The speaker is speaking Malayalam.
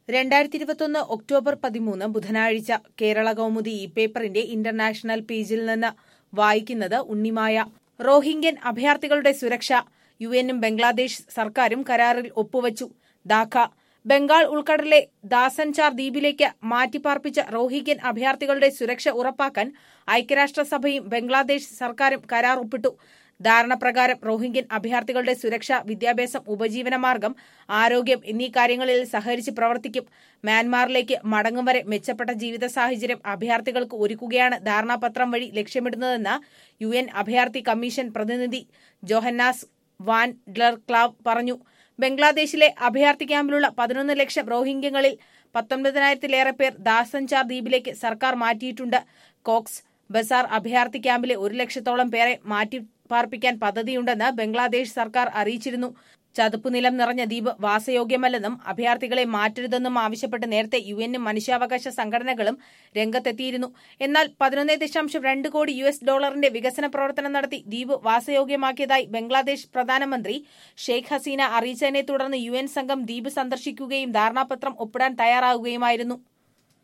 രണ്ടായിരത്തി ഇരുപത്തൊന്ന് ഒക്ടോബർ പതിമൂന്ന് ബുധനാഴ്ച കേരള കൗമുദി ഇ പേപ്പറിന്റെ ഇന്റർനാഷണൽ പേജിൽ നിന്ന് വായിക്കുന്നത് ഉണ്ണിമായ റോഹിംഗ്യൻ അഭയാർത്ഥികളുടെ സുരക്ഷ യു എനും ബംഗ്ലാദേശ് സർക്കാരും കരാറിൽ ഒപ്പുവച്ചു ധാക്ക ബംഗാൾ ഉൾക്കടലിലെ ദാസൻചാർ ദ്വീപിലേക്ക് മാറ്റിപ്പാർപ്പിച്ച റോഹിംഗ്യൻ അഭയാർത്ഥികളുടെ സുരക്ഷ ഉറപ്പാക്കാൻ ഐക്യരാഷ്ട്രസഭയും ബംഗ്ലാദേശ് സർക്കാരും കരാർ ഒപ്പിട്ടു ധാരണപ്രകാരം റോഹിംഗ്യൻ അഭയാർത്ഥികളുടെ സുരക്ഷ വിദ്യാഭ്യാസം ഉപജീവനമാർഗം ആരോഗ്യം എന്നീ കാര്യങ്ങളിൽ സഹകരിച്ച് പ്രവർത്തിക്കും മ്യാൻമാറിലേക്ക് മടങ്ങും വരെ മെച്ചപ്പെട്ട ജീവിത സാഹചര്യം അഭയാർത്ഥികൾക്ക് ഒരുക്കുകയാണ് ധാരണാപത്രം വഴി ലക്ഷ്യമിടുന്നതെന്ന് യു എൻ അഭയാർത്ഥി കമ്മീഷൻ പ്രതിനിധി ജോഹന്നാസ് വാൻ ഡ്ലർക്ലാവ് പറഞ്ഞു ബംഗ്ലാദേശിലെ അഭയാർത്ഥി ക്യാമ്പിലുള്ള പതിനൊന്ന് ലക്ഷം റോഹിംഗ്യങ്ങളിൽ പത്തൊൻപതിനായിരത്തിലേറെ പേർ ദാസൻചാർ ദ്വീപിലേക്ക് സർക്കാർ മാറ്റിയിട്ടുണ്ട് കോക്സ് ബസാർ അഭയാർത്ഥി ക്യാമ്പിലെ ഒരു ലക്ഷത്തോളം പേരെ മാറ്റി പാർപ്പിക്കാൻ പദ്ധതിയുണ്ടെന്ന് ബംഗ്ലാദേശ് സർക്കാർ അറിയിച്ചിരുന്നു ചതുപ്പുനിലം നിറഞ്ഞ ദ്വീപ് വാസയോഗ്യമല്ലെന്നും അഭയാർത്ഥികളെ മാറ്റരുതെന്നും ആവശ്യപ്പെട്ട് നേരത്തെ യു എനും മനുഷ്യാവകാശ സംഘടനകളും രംഗത്തെത്തിയിരുന്നു എന്നാൽ പതിനൊന്ന് ദശാംശം രണ്ട് കോടി യു എസ് ഡോളറിന്റെ വികസന പ്രവർത്തനം നടത്തി ദ്വീപ് വാസയോഗ്യമാക്കിയതായി ബംഗ്ലാദേശ് പ്രധാനമന്ത്രി ഷെയ്ഖ് ഹസീന അറിയിച്ചതിനെ തുടർന്ന് യു എൻ സംഘം ദ്വീപ് സന്ദർശിക്കുകയും ധാരണാപത്രം ഒപ്പിടാൻ തയ്യാറാവുകയുമായിരുന്നു